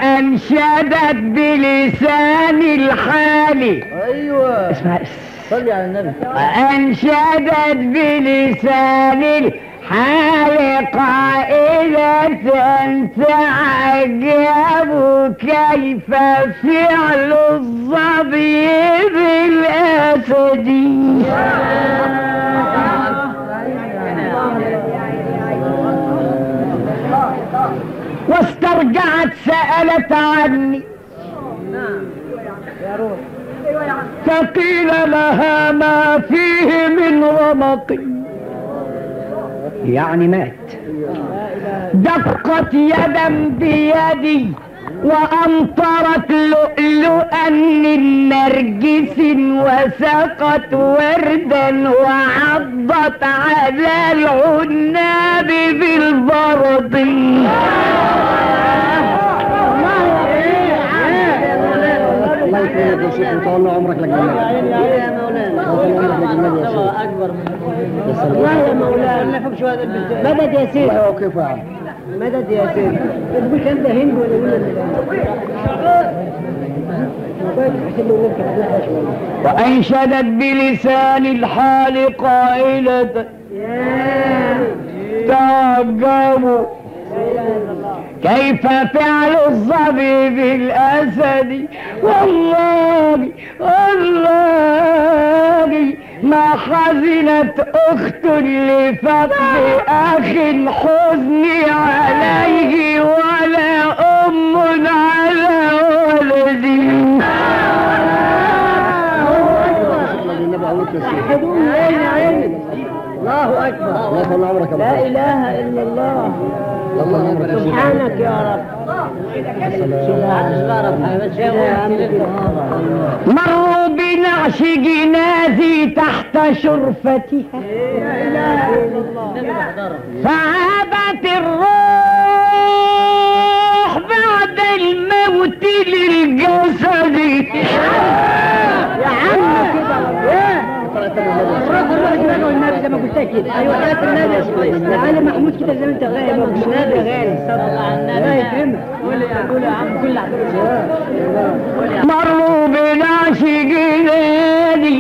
وأنشدت بلسان الحال ايوه اسمع صلي على النبي أنشدت بلسان الحال قائلة تعجب كيف فعل الظبي بالأسد واسترجعت سألت عني فقيل لها ما فيه من رمق يعني مات دقت يدا بيدي وأمطرت لؤلؤا من نرجس وسقت وردا وعضت على العناب بالبرد الله يكرمك يا شيخ ويطول عمرك لك يا مولانا الله اكبر الله يا مولانا ما يفهمش هذا مدد يا سيدي الله يوقفه يا عم مدد يا سيدي تقول كان ده هند ولا وأنشدت بلسان الحال قائلة تعجبوا كيف فعل الظبي بالأسد والله والله ما حزنت أخت لفقد أخ الحزن عليه ولا أم على ولدي النبي عليك يا شيخ الله اكبر الله يطول عمرك يا لا ابو اله الا الله الله عمرك يا شيخ سبحانك يا رب مروا بنعش جنازي تحت شرفتها فعابت الروح بعد الموت للجسد يا عم كده الراجل روح دماغه والنبي زي ما قلت لك كده ايوه حياه النبي يا شيخ يا علي محمود كده زي ما انت غالي ما قلتش نبي يا غالي صلى على النبي الله يكرمك قول يا قول يا عم كل مروا بنعش جنازي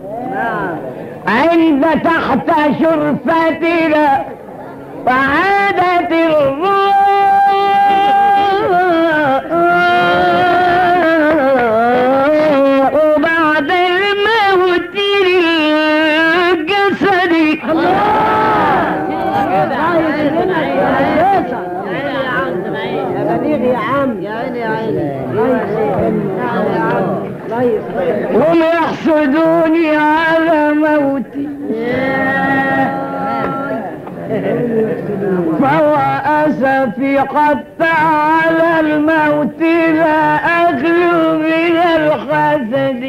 عند تحت شرفتنا فعادت الروح بعد الموت للجسد يا بليغ يا عم يا عيني يا عيني يا عم الله يسلمك هم يحسدوني على موتي فهو أسفي حتى على الموت لا أخلو من الحسد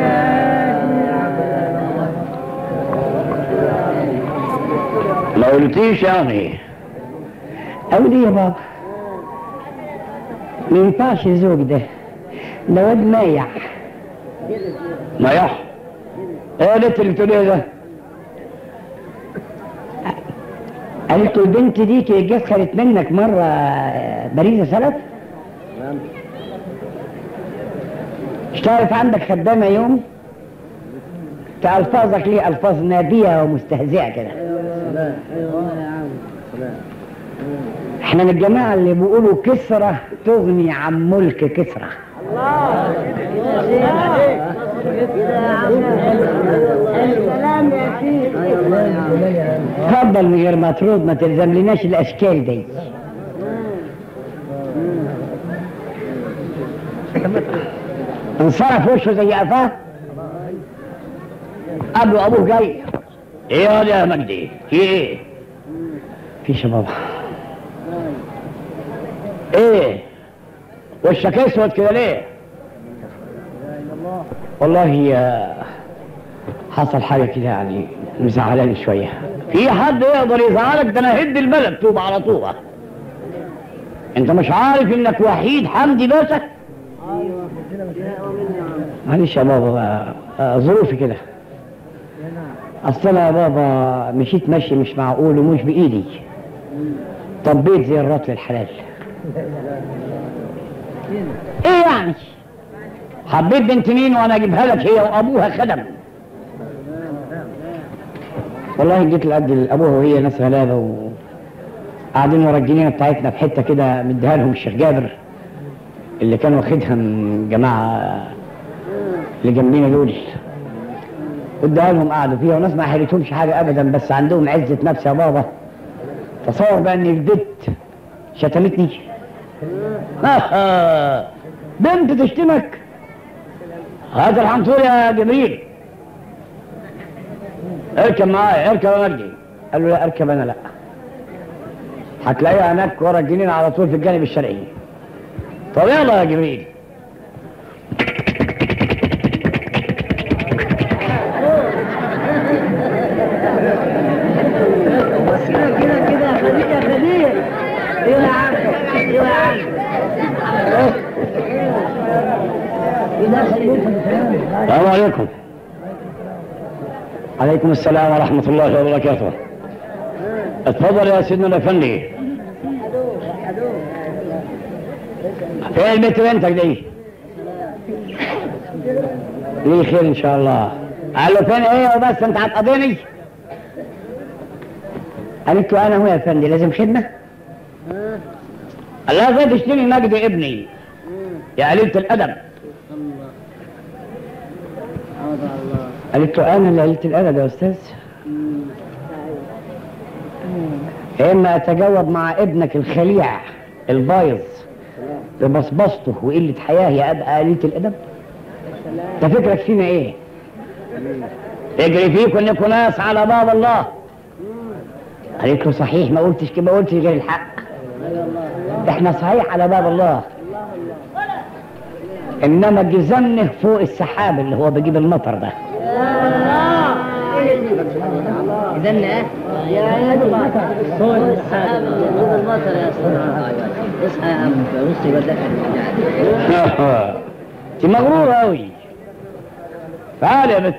ما قلتيش يعني أولي يا بابا ما ينفعش الزوج ده ده واد مايع مايع ايه قالت اللي بتقول ايه ده قالت له البنت دي كي جت خدت منك مرة باريزة سلف اشتغلت عندك خدامة يوم كألفاظك ليه ألفاظ نابية ومستهزئة كده احنا من الجماعة اللي بيقولوا كسرة تغني عن ملك كسرة السلام يا سيدي اتفضل من غير ما ترد ما تلزملناش الاشكال دي انصرف وشه زي قفاه قبله ابوه جاي ايه يا يا مجدي في ايه فيش يا بابا ايه وشك اسود كده ليه والله يا حصل حاجه كده يعني مزعلاني شويه في حد يقدر يزعلك ده انا هد البلد طوبة على طوبة انت مش عارف انك وحيد حمدي باشا معلش يا بابا بقى، آه، ظروفي كده اصل انا يا بابا مشيت مشي مش معقول ومش بايدي طبيت زي الرطل الحلال ايه يعني حبيت بنت مين وانا اجيبها لك هي وابوها خدم والله جيت لقد ابوها وهي ناس غلابه و قاعدين ورا الجنينه بتاعتنا في حته كده مديها لهم الشيخ جابر اللي كان واخدها من جماعه اللي جنبينا دول اديها لهم قعدوا فيها وناس ما حيلتهمش حاجه ابدا بس عندهم عزه نفس يا بابا تصور بقى اني كدبت شتمتني بنت تشتمك هذا الحنطور يا جبريل اركب معايا اركب يا مجدي قال له لا اركب انا لا هتلاقيها هناك ورا الجنينه على طول في الجانب الشرقي طب يلا يا جبريل كده كده كده خليك يا خليل ايوه يا عم ايوه يا عم السلام عليكم عليكم السلام ورحمة الله وبركاته اتفضل يا سيدنا الافندي فين البنت بنتك دي ليه خير ان شاء الله قال له فين ايه وبس انت هتقضيني قالت له انا هو يا افندي لازم خدمه قال لها ازاي تشتري مجدي ابني يا قليلة الادب قالت له انا اللي قلت الادب يا استاذ اما اتجاوب مع ابنك الخليع البايظ ببصبصته وقله حياه يا ابقى قليله الادب ده فكرك فينا ايه اجري فيكم انكم ناس على باب الله قالت له صحيح ما قلتش كده ما قلتش غير الحق احنا صحيح على باب الله انما جزمنه فوق السحاب اللي هو بيجيب المطر ده اذا ايه يا يا المطر صوت السحاب المطر يا صلاح اصحى يا عم بص يبدلك انت مغرورة قوي تعالي يا بت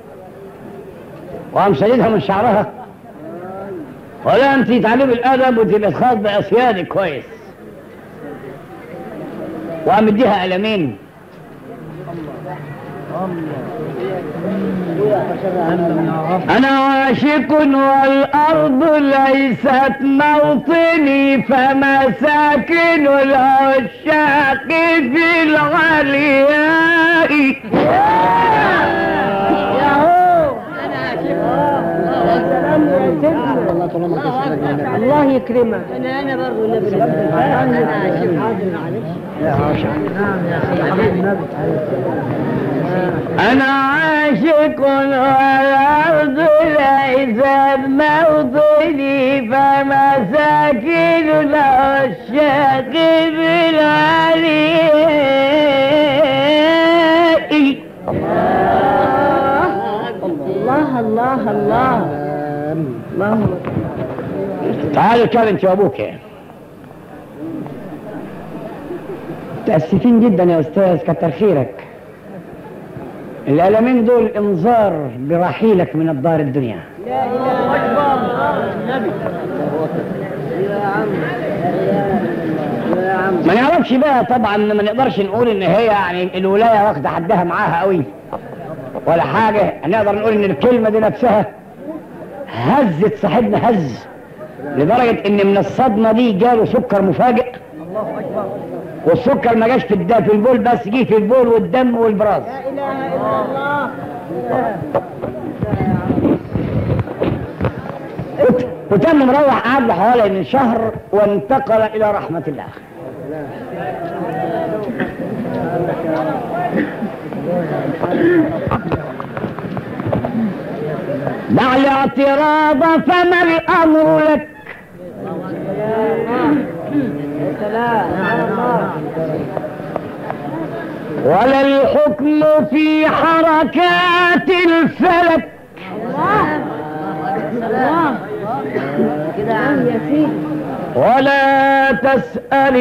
وقام شديدها من شعرها ولا انت تعلمي الادب وتبقى خاص باصيادك كويس وقام مديها قلمين أنا عاشق والأرض ليست موطني فمساكن العشاق في العلياء الله طالما كسرك من النبي. الله يكرمك انا انا برضه النبي انا عاشق يا عاشق أنا عاشق والأرض ليست موطني فمساكن العشاق في العلياء الله الله الله اللهم تعالوا كان انت وابوك متأسفين جدا يا استاذ كتر خيرك الألمين دول انذار برحيلك من الدار الدنيا ما نعرفش بقى طبعا ما نقدرش نقول ان هي يعني الولايه واخده حدها معاها قوي ولا حاجه نقدر نقول ان الكلمه دي نفسها هزت صاحبنا هز لدرجه ان من الصدمه دي جاله سكر مفاجئ والسكر ما جاش في الدم في البول بس جه في البول والدم والبراز وت- وتم مروح قعد له حوالي من شهر وانتقل الى رحمه الله دع الاعتراض فما الامر لك ولا الحكم في حركات الفلك كده عم يا سيدي ولا تسأل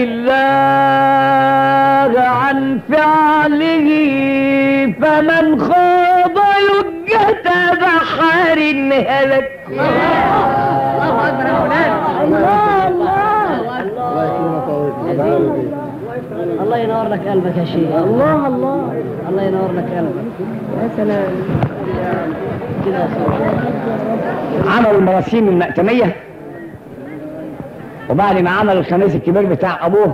الله عن فعله فمن خاض لجة بحر هلك الله اكبر يا اولاد الله الله الله يكرمك ويرضى. الله ينور لك قلبك يا شيخ الله الله الله ينور لك قلبك يا سلام كده يا سلام. عملوا المراسيم المأتمية وبعد ما عمل الخميس الكبير بتاع أبوه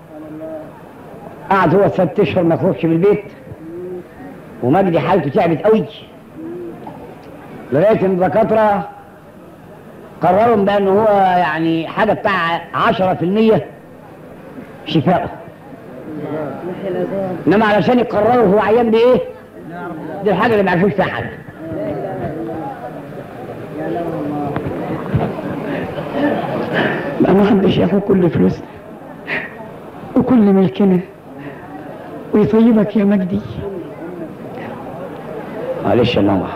قعد هو ست أشهر ما يخرجش من البيت ومجدي حالته تعبت قوي لغاية إن الدكاترة قرروا بأنه هو يعني حاجة بتاع 10% شفائه إنما علشان يقرروا هو عيان بإيه؟ دي الحاجة اللي ما يعرفوش فيها حاجة بقى ما حدش ياخد كل فلوسنا وكل ملكنا ويطيبك يا مجدي معلش يا ماما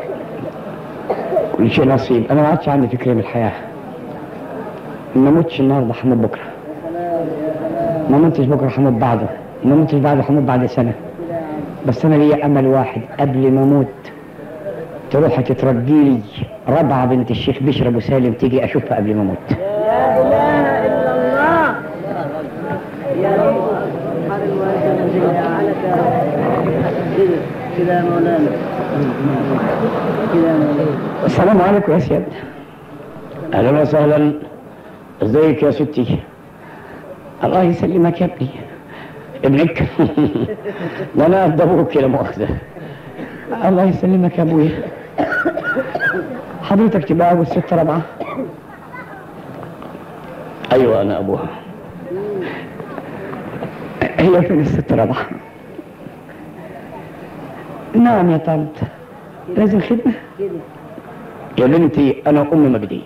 كل شيء نصيب انا ما عادش عندي فكره من الحياه ما موتش النهارده هموت بكره ما موتش بكره هموت بعده ما موتش بعده هموت بعد سنه بس انا ليا امل واحد قبل ما اموت تروح تترجي لي ربعه بنت الشيخ بشر ابو سالم تيجي اشوفها قبل ما اموت لا اله الا الله يا رب سبحان الوالد الذي جعلك يا رب كده كده يا مولانا كده يا مولانا السلام عليكم يا سياد اهلا وسهلا ازيك يا ستي الله يسلمك يا ابني ابنك ده انا قد ابوك لا مؤاخذه الله يسلمك يا ابويا حضرتك تبقى ابو الست رابعه ايوه انا ابوها هي فين الست رابعه نعم يا طنط لازم خدمه يا بنتي انا ام مجدي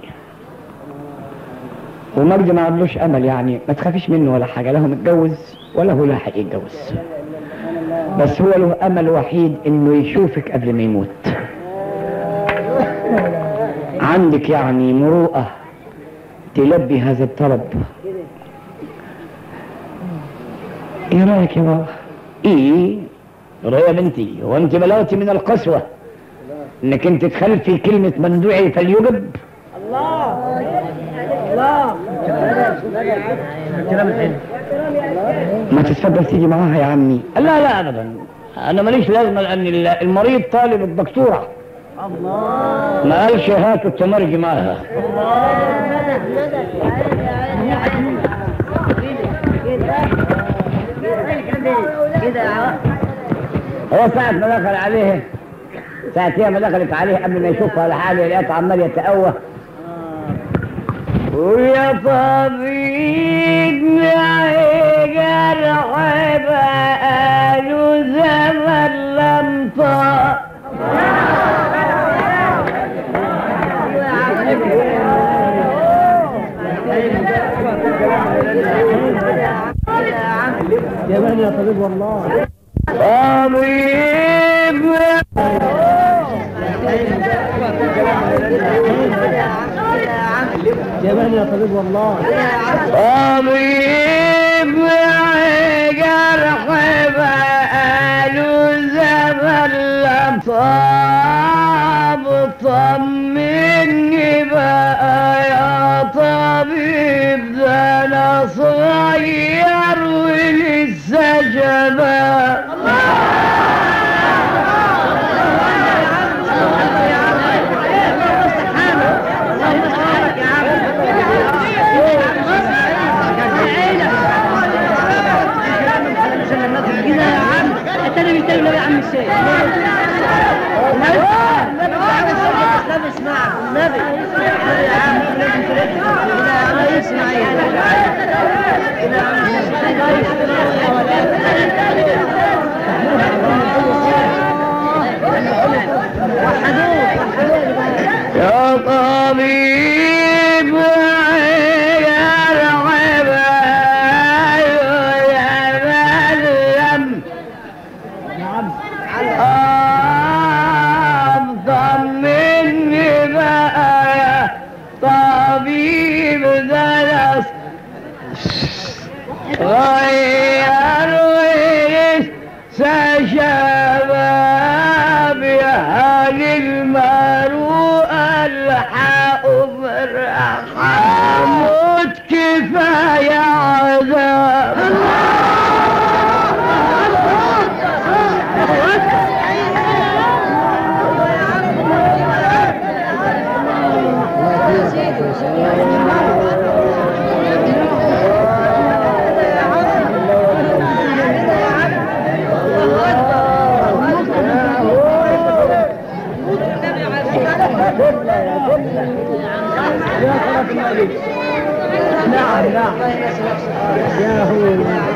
ومجدي ما عندوش امل يعني ما تخافيش منه ولا حاجه لا هو متجوز ولا هو لاحق يتجوز بس هو له امل وحيد انه يشوفك قبل ما يموت عندك يعني مروءه تلبي هذا الطلب ايه رايك يا بابا ايه رأي يا بنتي هو انت بلغتي من القسوه انك انت تخلفي كلمه مندوعي فليجب الله الله ما تتفضل تيجي معاها يا عمي لا لا ابدا انا ماليش لازمه لان ال- المريض طالب الدكتوره الله ما قالش هاتوا التمرجي معاها كده هو ساعة ما دخل عليه ساعة هي ما دخلت عليه قبل ما يشوفها ولا حاجة لقيته عمال يتأوه ويا طبيب معي جرح بقاله زمن لم طار يا بني يا طبيب والله طبيب يا بني يا طبيب والله طبيب جرح بقاله زمن لم صاب طمني بقى يا طبيب ده انا صغير ولسه شباب كده يا عم التاني بيتكلم يا عم الشيخ النبي النبي اسمع النبي يا عم لازم ترد كده يا عم اسمع كده يا عم وحدوه يا طبيب يا رعب يا ملم طمني بقى يا طبيب درس غير ولسه شباب يا هل المروءة الحق فرح موت كفاية عذاب يا هو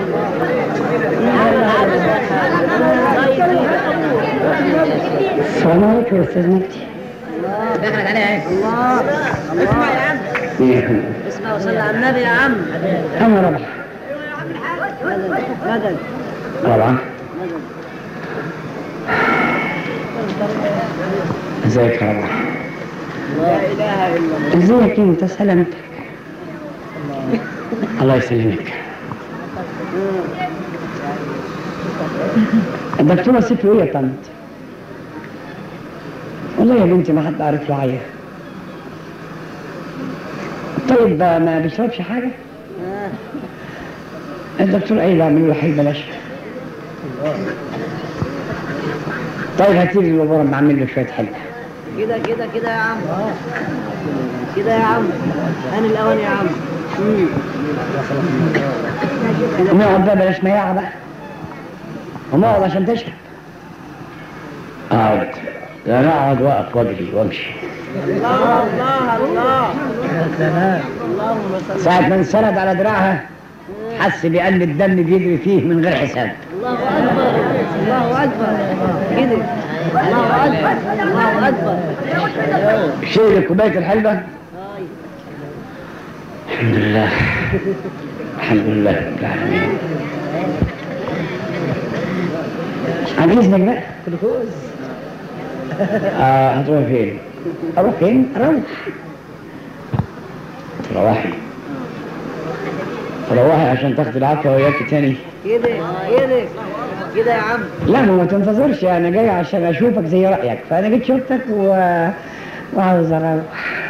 السلام عليكم يا استاذ مجدي دخلت عليها الله اسمع يا عم اسمع وصلي على النبي يا عم انا ربح مدد ربع ازيك يا ربع لا اله الا الله ازيك انت سلامتك الله يسلمك الدكتورة سيبي ايه يا طنط والله يا بنتي ما حد عارف له عيا طيب ما بيشربش حاجة الدكتور قايل اعمل له حل بلاش طيب هاتي لي الوبرة بعمل له شوية حل كده كده كده يا عم كده يا عم انا الاول يا عم نقعد بقى بلاش مياعة بقى ونقعد عشان تشرب اقعد لا انا اقعد واقف واجري وامشي الله الله الله اللهم صل ساعة ما انسند على دراعها حس بأن الدم بيجري فيه من غير حساب الله اكبر الله اكبر كده الله اكبر الله اكبر شيل كوباية الحلبة الحمد لله الحمد لله رب العالمين عن اذنك بقى آه هتروح فين؟ اروح فين؟ اروح تروحي تروحي عشان تاخدي العافية وياكي تاني كده كده كده يا عم لا ما ما تنتظرش انا جاي عشان اشوفك زي رايك فانا جيت شفتك و... وعاوز اروح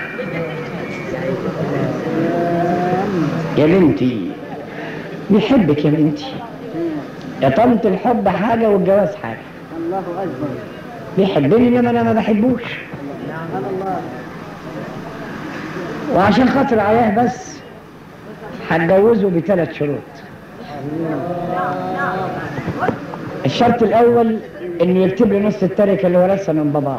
يا بنتي بيحبك يا بنتي يا طنط الحب حاجه والجواز حاجه الله اكبر بيحبني انما انا ما بحبوش سبحان الله وعشان خاطر عياه بس هتجوزه بثلاث شروط الشرط الاول انه يكتب لي نص التركه اللي ورثها من باباه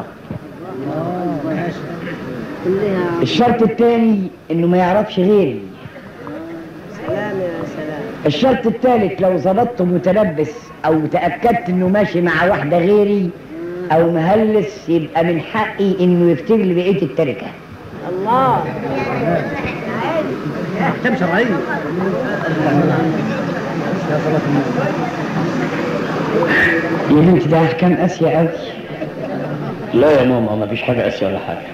كلها الشرط الثاني انه ما يعرفش غيري سلام يا سلام الشرط الثالث لو ظبطته متلبس او تاكدت انه ماشي مع واحده غيري او مهلس يبقى من حقي انه يكتب لي بقيه التركه الله كم شرعية يا بنتي ده احكام قاسيه قوي لا يا ماما ما فيش حاجه قاسيه ولا حاجه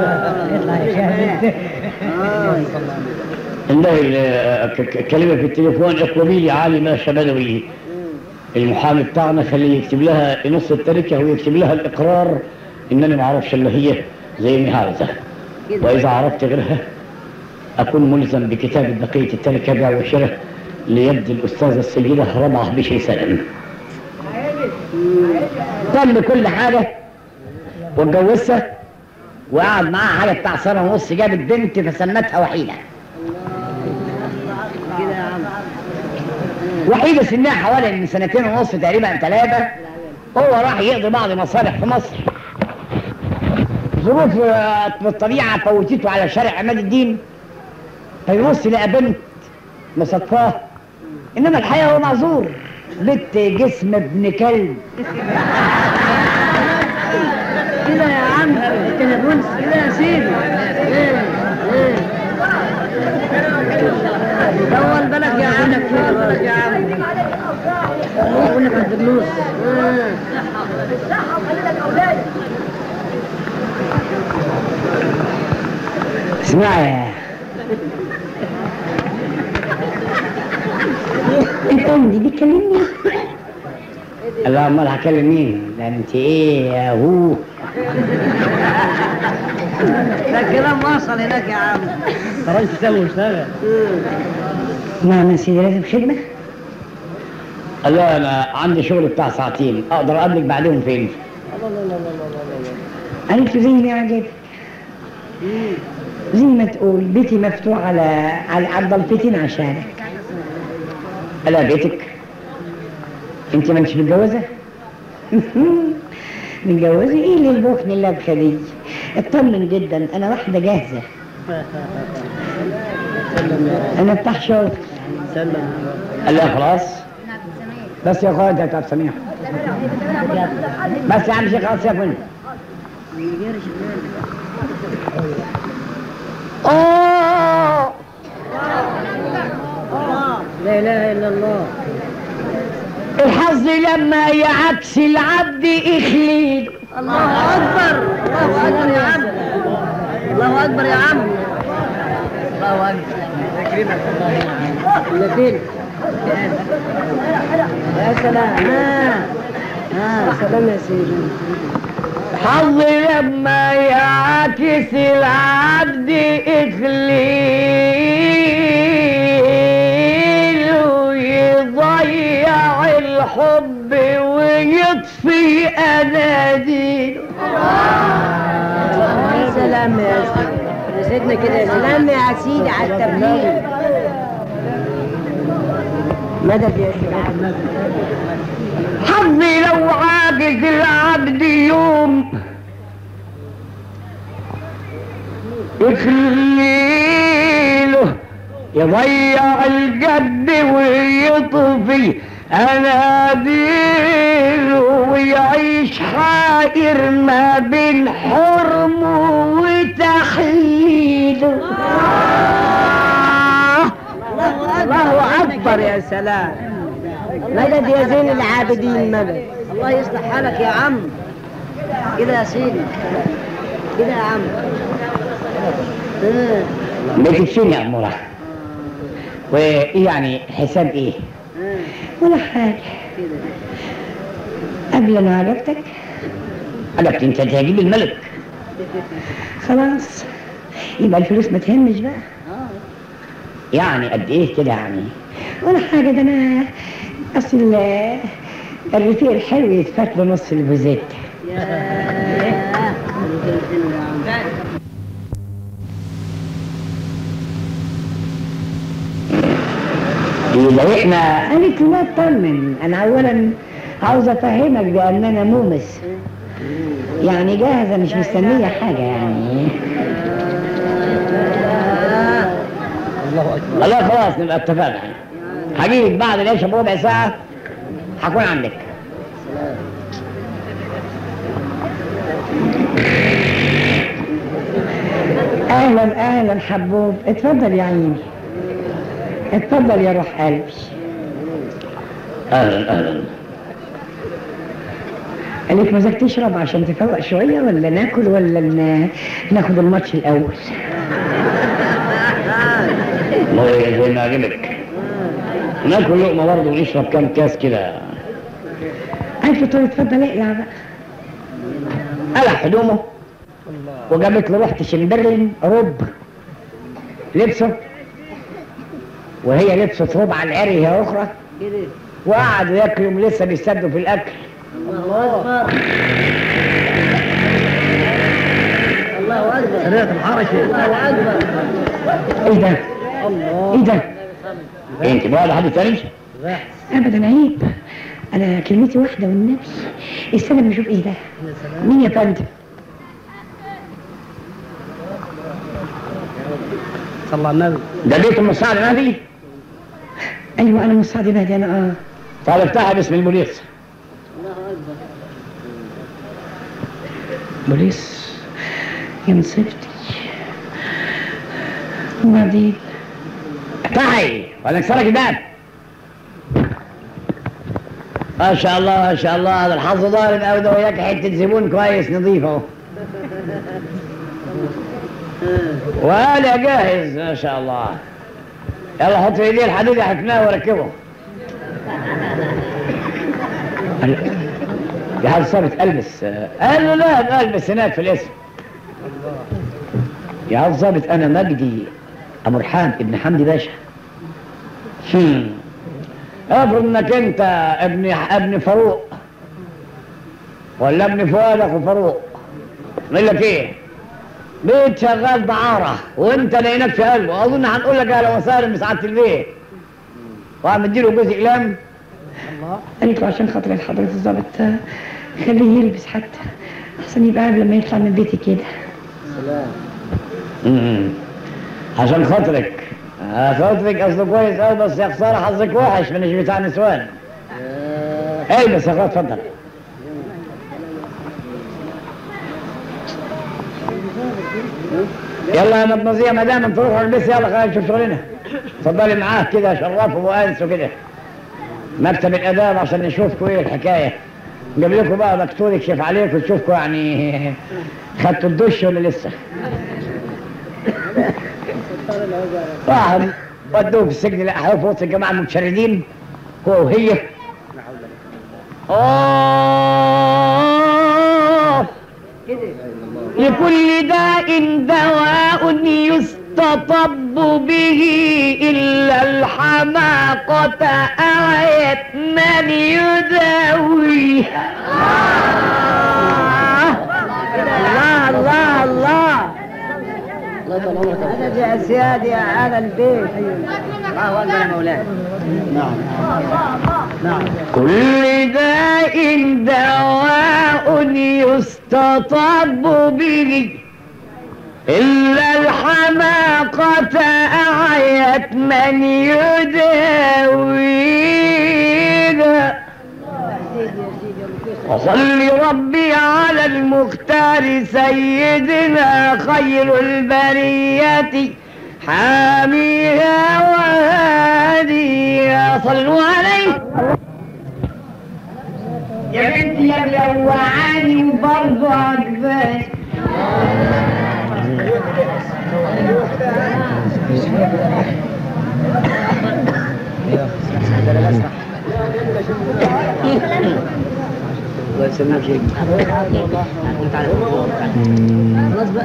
عندها ال- ك- ك- كلمه في التليفون اطلبي لي علي باشا بدوي المحامي بتاعنا خليه يكتب لها نص التركه ويكتب لها الاقرار انني ما اعرفش الا هي زي ما عاوزه واذا عرفت غيرها اكون ملزم بكتابه بقيه التركه بيع وشراء ليد الاستاذه السيده ربعه بشي سلام تم كل حاجه واتجوزها وقعد معاها حاجه بتاع سنه ونص جابت بنت فسمتها وحيده كده يا عم وحيده سنها حوالي من سنتين ونص تقريبا ثلاثه هو راح يقضي بعض مصالح في مصر ظروف آه، بالطبيعه فوتته على شارع عماد الدين فيبص لقى بنت مصادفاه انما الحقيقه هو معذور بنت جسم ابن كلب كده يا عم التليفون كده يا سيدي ايه ايه دور بالك يا عم كده بالك يا عم قول لك الفلوس ايه اسمعي انت عندي بتكلمني لا امال هكلم مين ده انت ايه يا هو ده كلام وصل هناك يا عم خرجت تسوي واشتغل نعم يا سيدي لازم خدمه لا انا عندي شغل بتاع ساعتين اقدر اقابلك بعدهم فين قالت له زي ما يعجبك زي ما تقول بيتي مفتوح على على على الضلفتين عشانك الا بيتك انت ما انتش متجوزه متجوزه ايه اللي البخن اللبخه دي اطمن جدا انا واحده جاهزه انا افتح شغل سلم قال لها خلاص بس يا اخويا انت هتعرف سميح بس يا عم شيخ خلاص يا فندم اوه لا اله الا الله الحظ لما يعكس العبد اخليل الله اكبر الله اكبر يا عم الله اكبر يا عم الله اكبر لكن يا سلام ها ها سلام يا سيدي حظ لما يعكس العبد إخليل ويضيع الحب ويطفي أناديل يا سلام يا سيدي يا سيدنا كده يا سلام يا سيدي على التبليغ مدد يا سيدي حظي لو عاجز العبد يوم يخليله يضيع الجد ويطفي أناديله ويعيش حائر ما بين حرم وتحليله الله اكبر يا سلام مدد يا زين العابدين مدد الله يصلح حالك يا عم كده يا سيدي كده يا عم آه. بتكفيني يا أمورة وإيه يعني حساب إيه؟ آه. ولا حاجة كده قبل ما عرفتك عرفت انت تجيب الملك خلاص يبقى الفلوس ما تهمش بقى يعني قد ايه كده يعني ولا حاجة ده انا اصل ال- الرفيق الحلو يتفات له نص البوزيت يا لو احنا قالت له لا اطمن انا اولا عاوز افهمك باننا مومس يعني جاهزة مش مستنية حاجة يعني الله اكبر الله خلاص نبقى اتفقنا هجيلك بعد العشاء بربع ساعة هكون عندك اهلا اهلا حبوب اتفضل يا عيني اتفضل يا روح قلبي اهلا اهلا قالك مزاج تشرب عشان تفوق شوية ولا ناكل ولا ن- ناخد الماتش الأول؟ والله زي ما عجبك ناكل لقمة برضه ونشرب كام كاس كده ألف طول اتفضل اقلع بقى قلع هدومه وجابت له رحت شمبرلين رب لبسه وهي لبست ربع على العري هي أخرى كده وقعدوا ياكلوا لسه بيستدوا في الأكل الله اكبر الله اكبر سريعة الحركة الله اكبر ايه ده؟ الله ايه ده؟ انت بقى لحد تاني؟ ابدا عيب انا كلمتي واحده والنبي استنى اما اشوف ايه ده مين يا فندم صلى على النبي ده بيت المصعد نادي ايوه انا مصعد نادي انا اه طالبتها باسم البوليس الله اكبر بوليس يا مصيبتي وبعدين تعي ولا نكسرك الباب ما شاء الله ما شاء الله هذا الحظ ضارب قوي ده وياك حته زبون كويس نظيف اهو وانا جاهز ما شاء الله يلا حط في ايدي الحديد حفناه وركبه يا هذا صارت البس قال له لا البس هناك في الاسم يا هذا ظابط انا مجدي ابو رحاب ابن حمدي باشا هم. افرض انك انت ابن ابن فاروق ولا ابن فؤاد اخو فاروق اقول لك ايه بيت شغال دعاره وانت لقيناك في قلبه اظن هنقول لك اهلا وسهلا بسعاده البيت وعم اديله جزء اقلام قالت له عشان خاطر حضرة الظابط آه، خليه يلبس حتى احسن يبقى قبل ما يطلع من بيتي كده سلام امم عشان خاطرك آه، صوتك قصده كويس أوي بس يا خسارة حظك وحش مش بتاع نسوان اي بس يا أخويا اتفضل يلا يا مدمزية ما دام انت روحوا البس يلا خلينا نشوف شغلنا اتفضلي معاه كده شرفوا وانس وكده مكتب الاداب عشان نشوفكم ايه الحكايه نجيب لكم بقى دكتور يكشف عليكم تشوفكم يعني خدتوا الدش ولا لسه؟ راحوا ودوه في السجن لا في وسط الجماعه المتشردين هو وهي آه لكل داء دواء يستطب به إلا الحماقة أعيت من يداوي الله الله الله الله يطول عمرك يا هذا يا سيادي على البيت الله اكبر يا مولانا نعم نعم كل داء دواء يستطب به إلا الحماقة أعيت من يداوينا وصل ربي على المختار سيدنا خير البرية حاميها وهاديها صلوا عليه يا بنتي يا ملوعاني وبرضه عجباني الله يسلمك شيخ خلاص بقى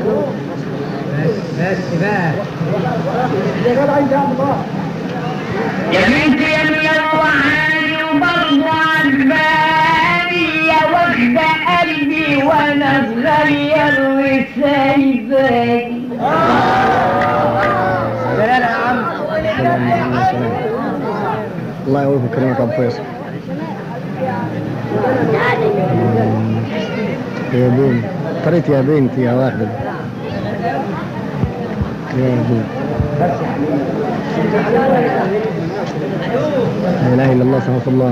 يا بنتي يا ملوعاني وبرضه عجباني يا واخدة قلبي وانا صغير وسايباني الله يقويك ويكرمك يا ابو فيصل يا بنت طريت يا بنتي يا واحدة يا بنت لا اله الا الله سبحان الله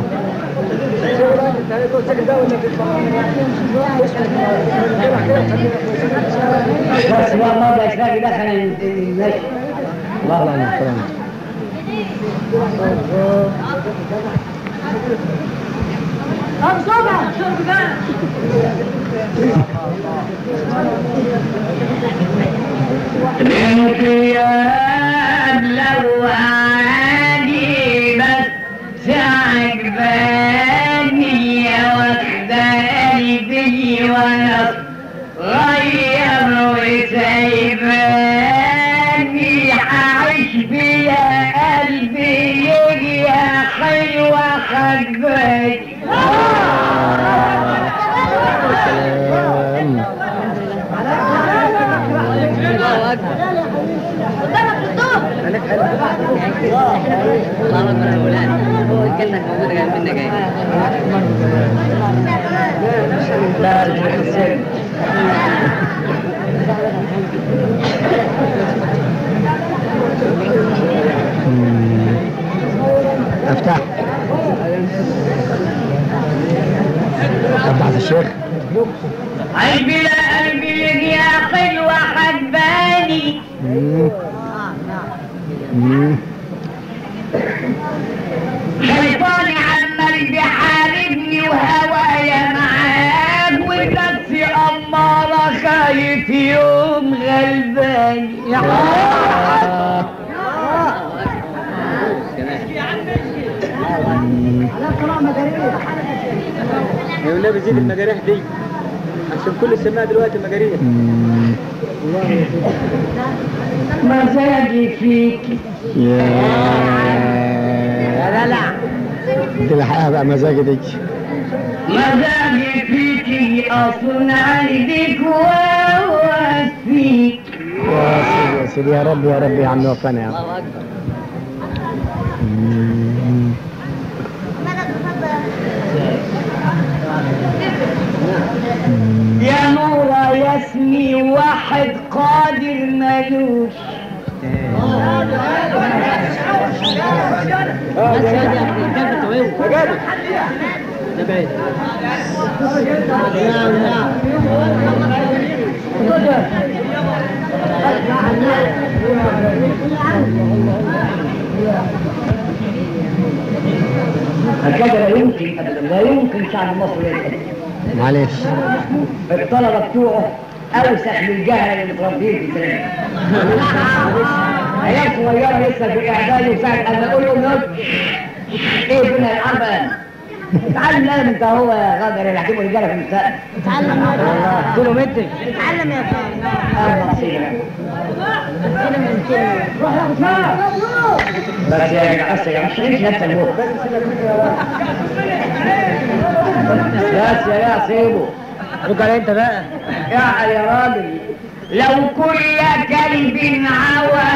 بس بقى ما بقاش لاقي دخل المشي الله الله محترم بنت يا ملوعاني بس عجباني يا واخدة قلبي وانا صغير وسايباني عايش بيا قلبي يجي يا حلوة خباني سلام الله اكبر يا مولانا هو الجنه موجوده جنب منك جاي لا الحسين افتح افتح الشيخ قلبي لا قلبي لك يا حلوة حباني مم. مم. شيطاني عمال بيحاربني وهوايا معاك ونفسي أمارة خايف يوم غلباني يا يا والنبي زيد المجاريح دي عشان كل السماء دلوقتي مجاريح مم. مزاجي فيك يا لا لا دي الحقيقة بقى مزاجي دي مزاجي فيك أصنع لك وأوفيك يا سيدي يا سيدي يا رب يا رب يا عم وفقنا يا عم الله اكبر مم. يا نورة يا اسمي واحد قادر ملوش اه بس ده يا اخي الجنب طويل ده جابر ده بعيد نعم نعم هكذا لا يمكن ابدا لا يمكن شعب مصر يتقدم معلش الطلبه بتوعه اوسخ من الجهل اللي متربيين في البلد عيال صغيره لسه في اعدادي وساعه اما اقول لهم يلا ايه بنا الاربع اتعلم لازم انت هو يا غدر اللي هتبقوا رجاله في المستقبل اتعلم يا قلت له متر اتعلم يا فندم اه نصيبك كلمة من كلمة بس يا جماعه بس يا جماعه مش تعيش نفسك جوه بس يا لا سيبه رد علي انت بقى يا يا راجل لو كل كلب عوى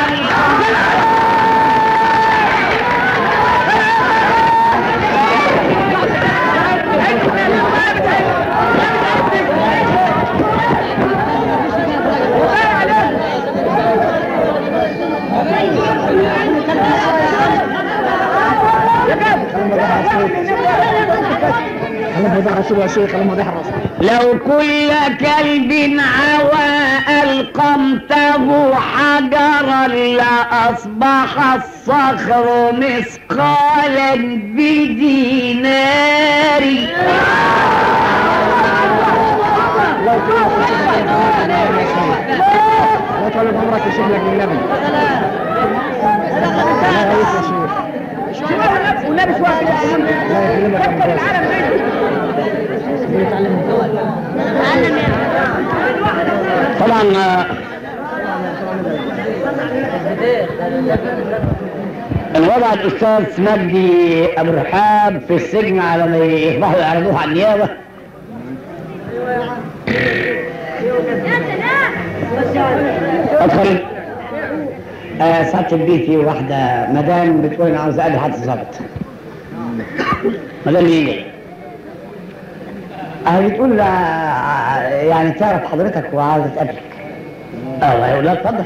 اللهم ضع رسول يا شيخ اللهم ضع الرسول لو كل كلب عوى ألقمته حجرا لأصبح الصخر مثقالا بدينار لا طالب عمرك يشيل لك بالنبي لا يعيش يا شيخ ولابس واحد لا يكلمك عن الناس طبعا آه، الوضع الأستاذ مجدي أبو رحاب في السجن على ما يصبحوا يعرضوه على النيابة ادخل آه ساعة البيت في واحدة مدام بتقول أنا عاوز أقابل حد ظابط مدام مين جاي؟ أه بتقول آه، يعني تعرف حضرتك وعاوزة تقابلك اه يقول لها اتفضل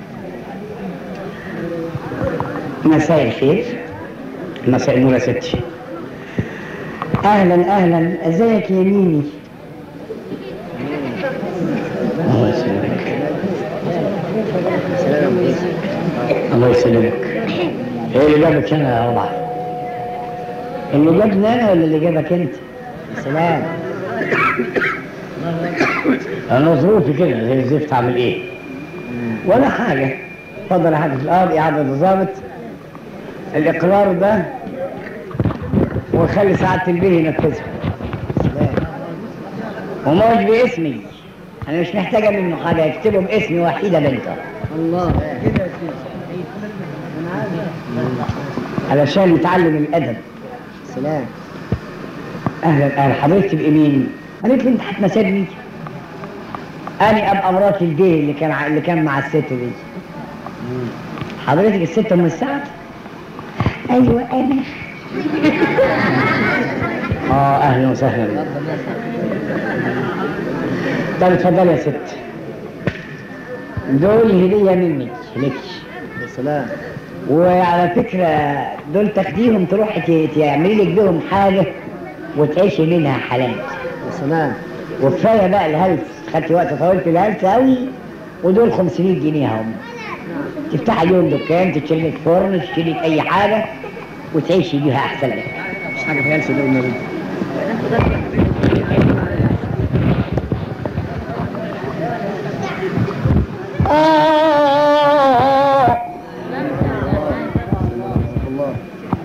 مساء الخير مساء النور يا ستي اهلا اهلا ازيك يا ميمي الله يسلمك الله يسلمك ايه اللي جابك هنا يا ربع اللي جابني انا ولا اللي جابك انت سلام انا ظروفي كده زي الزفت اعمل ايه ولا حاجه اتفضل يا حاج في الارض اعاده الضابط الاقرار ده وخلي سعاده البيه ينفذه وموج باسمي انا مش محتاجه منه حاجه يكتبه باسمي وحيده بنته الله علشان نتعلم الادب سلام اهلا اهلا حضرتك تبقي مين؟ قالت لي انت هتناسبني انا ابقى مرات الجي اللي كان ع- اللي كان مع الست دي حضرتك الست ام السعد؟ ايوه انا اه اهلا وسهلا طب اتفضلي يا ست دول هديه منك لك يا سلام وعلى فكرة دول تاخديهم تروحي ت- تعملي لك بيهم حاجة وتعيشي منها حلال يا سلام وكفاية بقى الهلس خدتي وقت طويل في الهلس قوي ودول 500 جنيه هم تفتحي اليوم دكان تشتري لك فرن تشتري لك أي حاجة وتعيشي بيها أحسن لك مش حاجه في هلس ده والنبي آه الله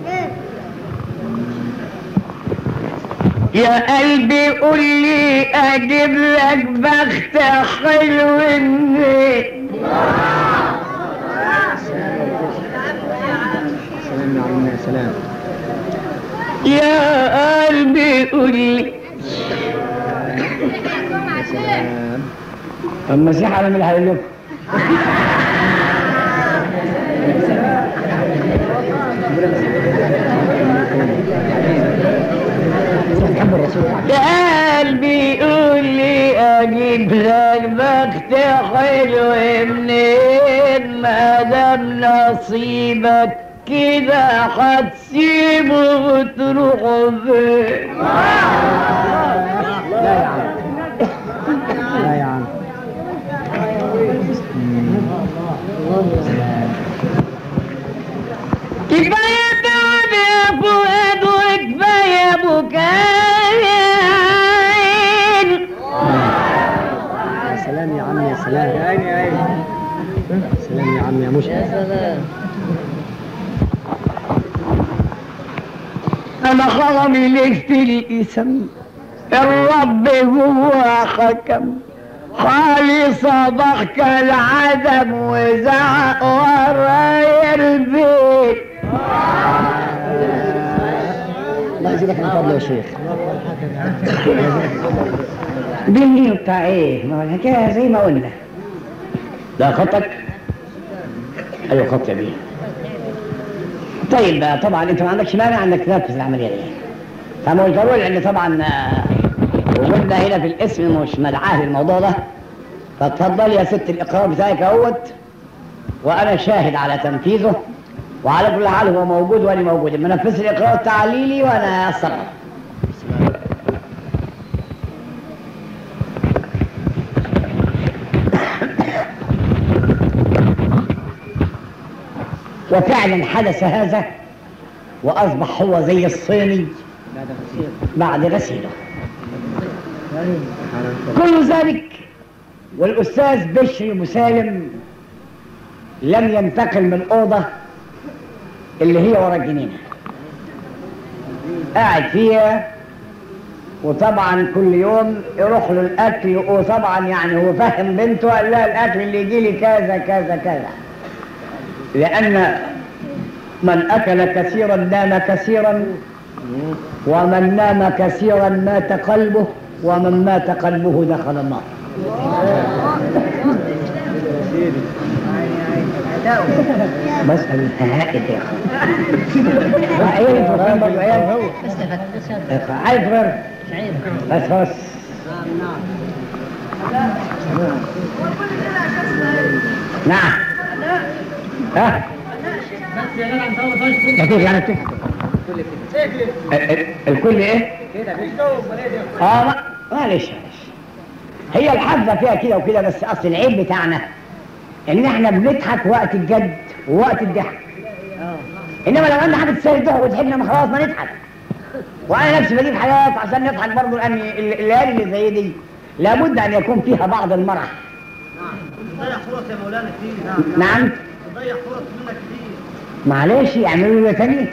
يا قلبي قول لي اجيب لك بخت حلو منين سلام يا عمنا يا سلام يا قلبي قول لي يا سلام المسيح على من هيقول تحب الرسول يا قلبي قول لي اجيب لك بخت حلو منين ما دام نصيبك كده هتسيبه وتروحوا فين لا يا عم لا يا عم كفاية تعب يا فؤاد وكفاية بكاء يا سلام يا عم يا سلام يا عيني يا عيني يا سلام يا عم يا مشرف انا خرمي ليك الاسم الرب هو حكم خالص ضحك العدم وزعق ورايا البيت الله يزيدك من فضله يا شيخ بالليل بتاع ايه؟ ما هو الحكايه زي ما قلنا ده خطك؟ ايوه خط يا بيه طيب آه، طبعا انت ما عندكش مانع انك تنفذ العمليه دي فما قلت له لان طبعا آه، وجودنا هنا في الاسم مش مدعاه للموضوع ده فاتفضل يا ست الاقرار بتاعك اهوت وانا شاهد على تنفيذه وعلى كل حال هو موجود وانا موجود اما نفذ الاقرار التعليلي وانا اتصرف وفعلا حدث هذا واصبح هو زي الصيني بعد غسيله كل ذلك والاستاذ بشري مسالم لم ينتقل من الاوضه اللي هي ورا الجنينه قاعد فيها وطبعا كل يوم يروح له الاكل وطبعا يعني هو فهم بنته قال لها الاكل اللي يجي لي كذا كذا كذا لأن من أكل كثيرا نام كثيرا ومن نام كثيرا مات قلبه ومن مات قلبه دخل النار مسألة هائل يا أخي عيل فرقان برضه عيال عيل فرق بس خلاص نعم ها كيف يعني كيف ال- ال- الكل ايه اه ما- معلش معلش هي الحفله فيها كده وكده بس اصل العيب بتاعنا ان احنا بنضحك وقت الجد ووقت الضحك انما لو عندنا حاجه تسهل الضحك وتحبنا ما خلاص ما نضحك وانا نفسي بجيب حاجات عشان نضحك برضه لان ال- الليالي اللي زي دي لابد ان يكون فيها بعض المرح ضيع فرص يا مولانا كتير نعم ضيع فرص منك كتير معلش يعملوا له تاني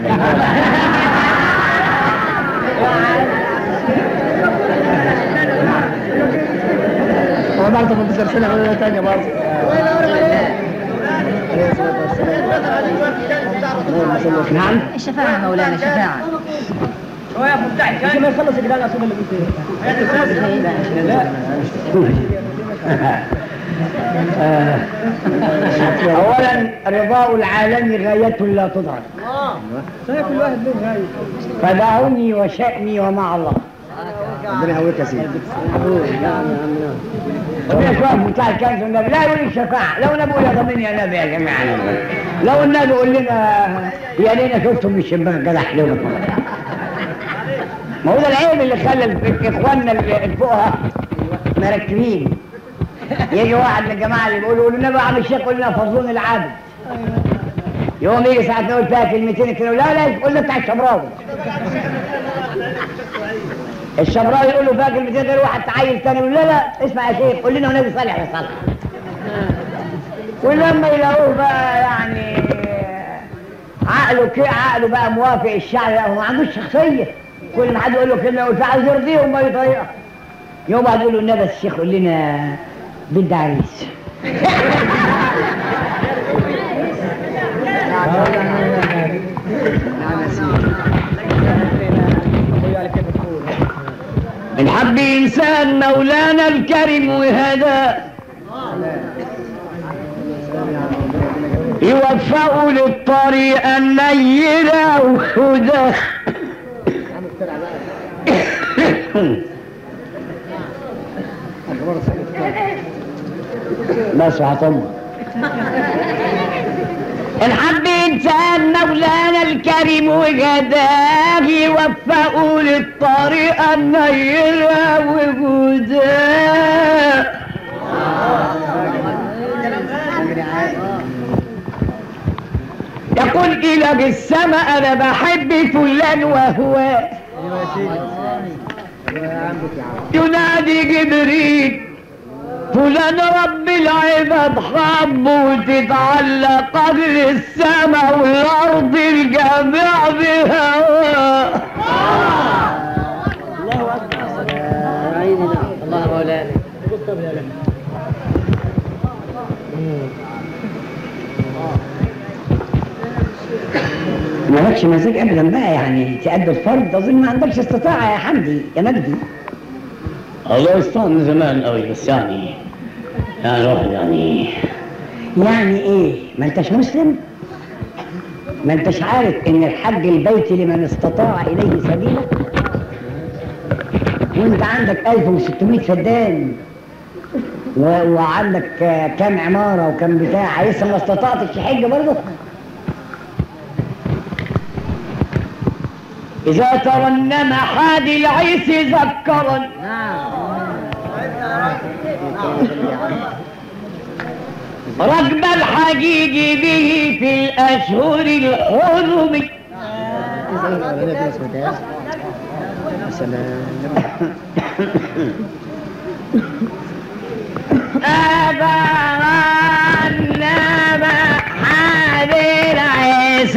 هو برضه في سلسله ولا ثانيه برضه نعم الشفاعة مولانا شفاعة ما يخلص الجدال الاصول اللي آه. اولا رضاء العالم غايه لا تدرك كل واحد له غايه فدعوني وشأني ومع الله ربنا يقويك يا سيدي ربنا شوف بتاع الكنز والنبي لا يقول الشفاعة لو النبي يقول يا ضمن يا نبي يا جماعة لو النبي يقول لنا يا لينا شفتم من الشباك جدح لهم ما هو ده العيب اللي خلى الف- اخواننا اللي الفقهاء مركبين يجي واحد من الجماعه اللي بيقولوا يقولوا النبي يا عم الشيخ قول لنا فضلون العابد يوم يجي ساعة نقول فيها كلمتين كده لا لا قول له بتاع الشبراوي الشبراوي يقول له فيها كلمتين غير واحد تعيل تاني يقول لا لا اسمع يا شيخ قول لنا ونبي صالح يا صالح ولما يلاقوه بقى يعني عقله كده عقله بقى موافق الشعب لا هو ما عندوش شخصيه كل ما حد يقول له كلمه يقول فعاوز يرضيهم باي طريقه يوم بعد يقول له النبي الشيخ قول لنا بنت عريس من حب إنسان مولانا الكريم وهدى يوفقه للطريق النيرة وهدى بس هطم إن حب إنسان إنسان مولانا الكريم وجداه يوفقوا للطريقة النيرة وجوداه يقول إلى السماء أنا بحب فلان وهو ينادي جبريل فلان رب العباد حب وتتعلق أهل السماء والأرض الجميع بهواه الله مولانا مالكش مزاج ابدا بقى يعني تأدي الفرض اظن ما عندكش استطاعه يا حمدي يا مجدي الله يستر من زمان قوي بس يعني يعني الواحد يعني يعني ايه ما انتش مسلم ما انتش عارف ان الحج البيت لمن استطاع اليه سبيلا وانت عندك 1600 فدان و... وعندك آه، كام عماره وكام بتاع لسه ما استطعتش تحج برضه إذا ترنم حادي العيس ذكرا ركب الحجيج به في الأشهر الحرم أبرنم حادي العيس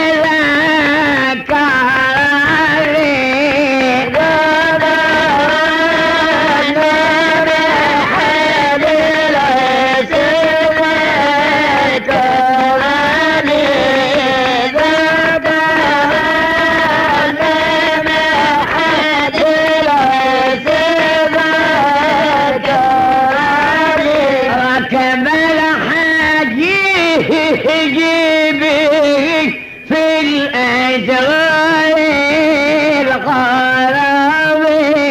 ركب الحجيج به في الأجرار الغرام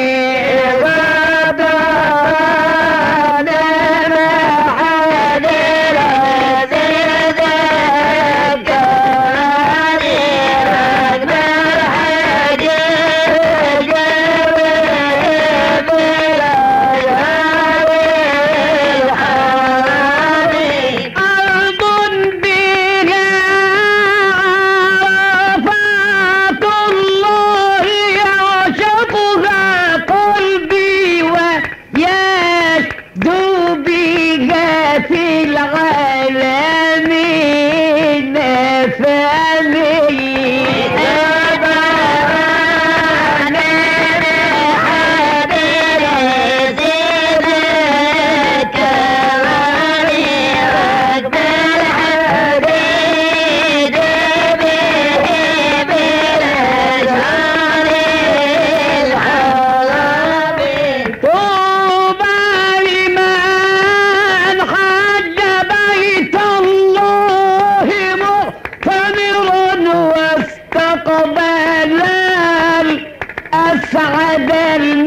أرض بها عرفات الله يعشقها قلبي ويشدو بها في العالمين فمي طوبى لمن حج بيت الله مؤتمرا واستقبل الأسعد